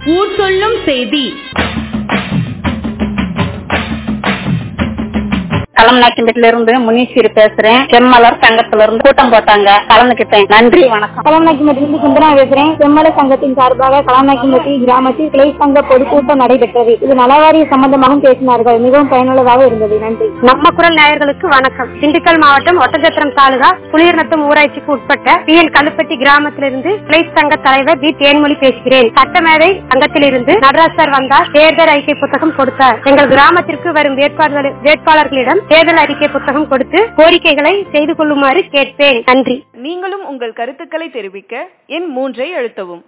ஊர் சொல்லும் செய்தி களம்நாக்கிம்பட்டில இருந்து முனீஸ்வரி பேசுறேன் செம்மலர் சங்கத்துல இருந்து கூட்டம் போட்டாங்க கலந்துக்கிட்டேன் நன்றி வணக்கம் களம்நாக்கிம்பட்டிலிருந்து குந்தனா பேசுறேன் செம்மலை சங்கத்தின் சார்பாக களம்நாக்கிம்பட்டி கிராமத்தில் கிளை சங்க பொதுக்கூட்டம் நடைபெற்றது இது நலவாரிய சம்பந்தமாகவும் பேசினார்கள் மிகவும் பயனுள்ளதாக இருந்தது நன்றி நம்ம குரல் நேயர்களுக்கு வணக்கம் திண்டுக்கல் மாவட்டம் ஒட்டஞ்சத்திரம் தாலுகா புளியர்நத்தம் ஊராட்சிக்கு உட்பட்ட பி என் கல்லுப்பட்டி கிராமத்திலிருந்து கிளை சங்க தலைவர் வி தேன்மொழி பேசுகிறேன் சட்டமேதை சங்கத்திலிருந்து நடராஜ் சார் வந்தார் தேர்தல் அறிக்கை புத்தகம் கொடுத்தார் எங்கள் கிராமத்திற்கு வரும் வேட்பாளர்கள் வேட்பாளர்களிடம் தேர்தல் அறிக்கை புத்தகம் கொடுத்து கோரிக்கைகளை செய்து கொள்ளுமாறு கேட்பேன் நன்றி நீங்களும் உங்கள் கருத்துக்களை தெரிவிக்க எண் மூன்றை அழுத்தவும்